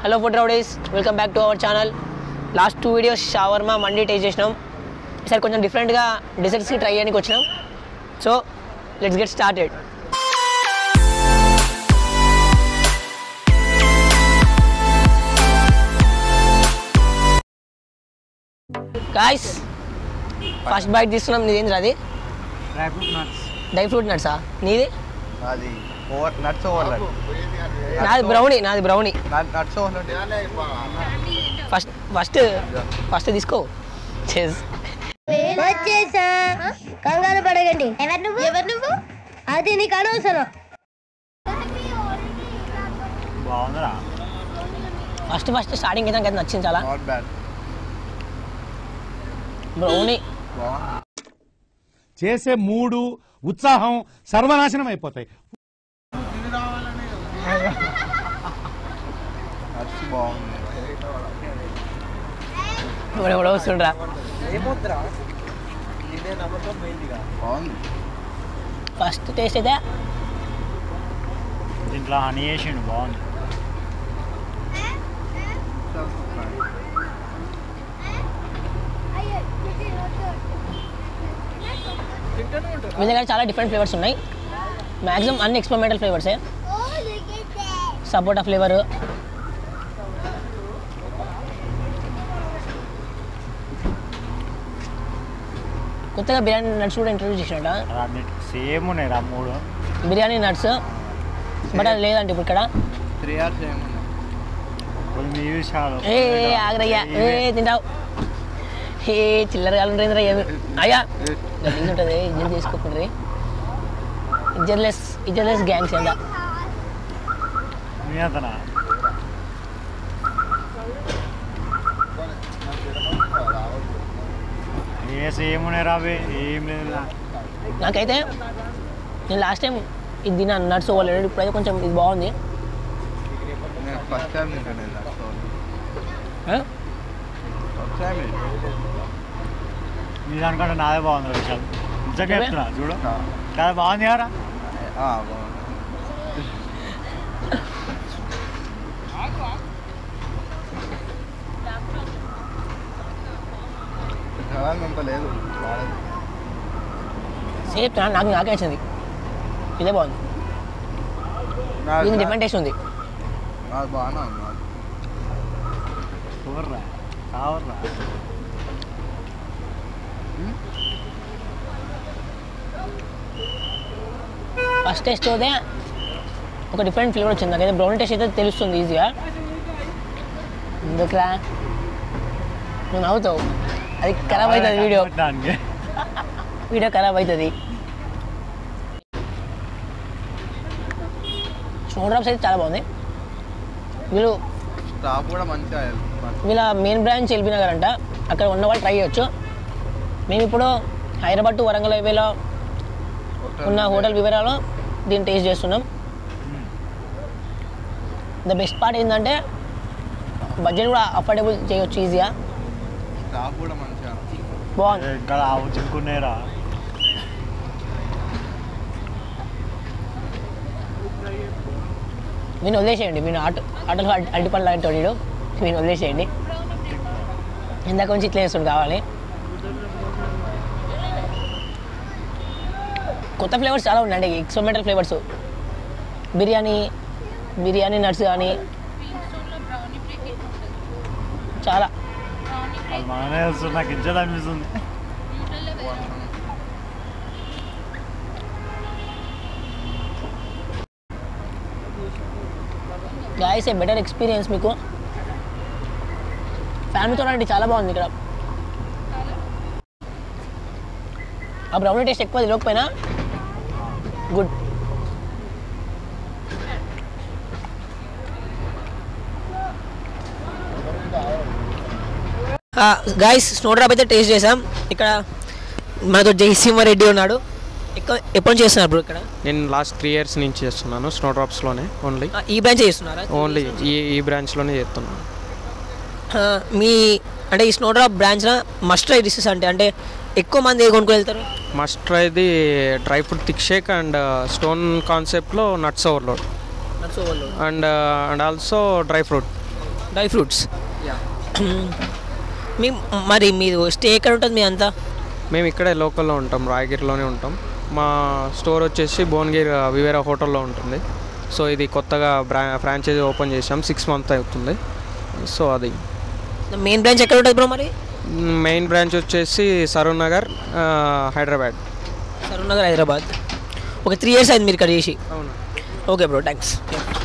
Hello food rowdies welcome back to our channel last two videos shawarma mandi taste చేసినాం ఈసారి కొంచెం డిఫరెంట్గా డిజర్ట్స్కి ట్రై చేయడానికి వచ్చినాం so let's get started guys first bite తీస్తున్నాం నీదేంద్ర అది dry fruit nuts dry fruit నట్సా నీది అది ఓవర్ నట్స్ ఓవర్లోడ్ నాది బ్రౌనీ నాది బ్రౌనీ నట్స్ ఓవర్లోడ్ ఫస్ట్ ఫస్ట్ ఫస్ట్ తీసుకో చేస్ వచ్చేసా కంగారు పడకండి ఎవరు నువ్వు ఎవరు నువ్వు అది నీకు అనవసరం బాగుందిరా ఫస్ట్ ఫస్ట్ స్టార్టింగ్ అయితే నాకు నచ్చింది చాలా నాట్ బ్యాడ్ బ్రౌనీ బాగుంది చేసే మూడు ఉత్సాహం సర్వనాశనం అయిపోతాయి నట్స్ బాగుంది ఇప్పుడు ఎవడో వస్తుండ్రా బాగుంది ఫస్ట్ టేస్ట్ అయితే దీంట్లో హనీ వేసిండు బాగుంది మీ దగ్గర చాలా డిఫరెంట్ ఫ్లేవర్స్ ఉన్నాయి మ్యాక్సిమం అన్ని ఎక్స్పెరిమెంటల్ ఫ్లేవర్సే సపోటా ఫ్లేవర్ కొత్తగా బిర్యానీ నట్స్ కూడా ఇంట్రడ్యూస్ చేసినట అన్నిటి సేమ్ ఉన్నాయి రా మూడు బిర్యానీ నట్స్ బట్ అది లేదంటే ఇప్పుడు ఇక్కడ త్రీ అవర్స్ ఏమన్నా ఇప్పుడు మీ విషయాలు ఏ ఏ, ఆగరయ్యా ఏ తింటావు ఏ చిల్లర కాలంటే ఏమి అయ్యా గట్టిగా ఉంటుంది ఇజ్జత్ తీసుకోకుండా ఇజ్జత్లెస్ ఇజ్జత్లెస్ గ్యాంగ్స్ ఎంత మీ అతనా ఏ సేమ్ ఉన్నాయి రావే ఏం లేదు నాకైతే నేను లాస్ట్ టైం ఇది తిన్నాను నట్స్ ఓవర్లేదు ఇప్పుడైతే కొంచెం ఇది బాగుంది నేను ఫస్ట్ టైం తింటాను నట్స్ ఆ? ఫస్ట్ టైం మీ దానికంటే నాదే బాగుంది విషయాలు నిజంగా ఏమే? చెప్తున్నా చూడు చాలా బాగుంది కదా బాగుంది అంత లేదు బాగుంది సేమ్ చెప్తున్నా నాకు నాకే వచ్చింది ఇదే బాగుంది ఇది డిఫరెంట్ టేస్ట్ ఉంది నాకు బాగానే ఉంది నాకు. చూడరా కావర్రా ఫస్ట్ టేస్ట్ అయితే ఒక డిఫరెంట్ ఫ్లేవర్ వచ్చింది నాకైతే బ్రౌన్ టేస్ట్ అయితే తెలుస్తుంది ఈజీగా ఎందుకురా నువ్వు నవ్వుతావు అది ఖరాబ్ అవుతుంది వీడియో దానికి వీడియో ఖరాబ్ అవుతుంది స్నో డ్రాప్స్ అయితే చాలా బాగుంది వీళ్ళు స్టాఫ్ కూడా మంచిగా వీళ్ళ మెయిన్ బ్రాంచ్ ఎల్బీ నగర్ అంట అక్కడ ఉన్న వాళ్ళు ట్రై చేయొచ్చు మేము ఇప్పుడు హైదరాబాద్ టు వరంగల్ హైవేలో ఉన్న హోటల్ వివరాలు దీన్ని టేస్ట్ చేస్తున్నాం ద బెస్ట్ పార్ట్ ఏంటంటే బడ్జెట్ కూడా అఫోర్డబుల్ చేయొచ్చు ఈజీగా స్టాఫ్ కూడా మంచిగా బాగుంది ఇంకా ఆవు చిక్కున్నాయిరా మీరు వదిలేసేయండి మీరు ఆటో ఆటోలో అరటి అరటిపళ్ళు లాంటి వాడు మీరు వదిలేసేయండి ఇందాక నుంచి ఇట్లా వేస్తుంది కావాలి కొత్త ఫ్లేవర్స్ చాలా ఉన్నాయండి experimental flavours biryani biryani nuts కానీ చాలా అది మనమే వస్తుంది నాకు ఇజ్జత్ అనిపిస్తుంది గాయస్ ఏ బెటర్ ఎక్స్పీరియన్స్ మీకు ఫ్యామిలీతో రండి చాలా బాగుంది ఇక్కడ ఆ బ్రౌన్ టేస్ట్ ఎక్కువ తెలియకపోయినా గుడ్ గాయస్ స్నో డ్రాప్ అయితే టేస్ట్ చేసాం ఇక్కడ మనతో జయసింహారెడ్డి ఉన్నాడు ఎక్కువ ఎప్పటి నుంచి చేస్తున్నారు బ్రో ఇక్కడ నేను లాస్ట్ త్రీ ఇయర్స్ నుంచి చేస్తున్నాను స్నో డ్రాప్స్లోనే ఓన్లీ ఆ, ఈ బ్రాంచ్ చేస్తున్నారా ఓన్లీ ఈ ఈ బ్రాంచ్లోనే చేస్తున్నాను ఆ, మీ అంటే ఈ స్నో డ్రాప్ బ్రాంచ్లో మస్ట్ ట్రై డిషెస్ అంటే అంటే ఎక్కువ మంది కొనుక్కొని వెళ్తారు మస్ట్ ట్రైది dry fruit thick shake and stone కాన్సెప్ట్లో nuts overload nuts overload and and also dry fruit dry fruits మీ మరి మీరు స్టే ఎక్కడ ఉంటుంది మీ అంతా మేము ఇక్కడే లోకల్లో ఉంటాం రాయగిరిలోనే ఉంటాం మా స్టోర్ వచ్చేసి భువనగిరి వివేరా హోటల్లో ఉంటుంది సో ఇది కొత్తగా బ్రా ఫ్రాంచైజీ ఓపెన్ చేసాం సిక్స్ మంత్ అవుతుంది సో అది మెయిన్ బ్రాంచ్ ఎక్కడ ఉంటుంది బ్రో మరి మెయిన్ బ్రాంచ్ వచ్చేసి సరూర్ నగర్ ఆ, హైదరాబాద్ సరూర్ నగర్ హైదరాబాద్ ఒక త్రీ ఇయర్స్ అయింది మీరు ఇక్కడ చేసి అవును ఓకే బ్రో థ్యాంక్స్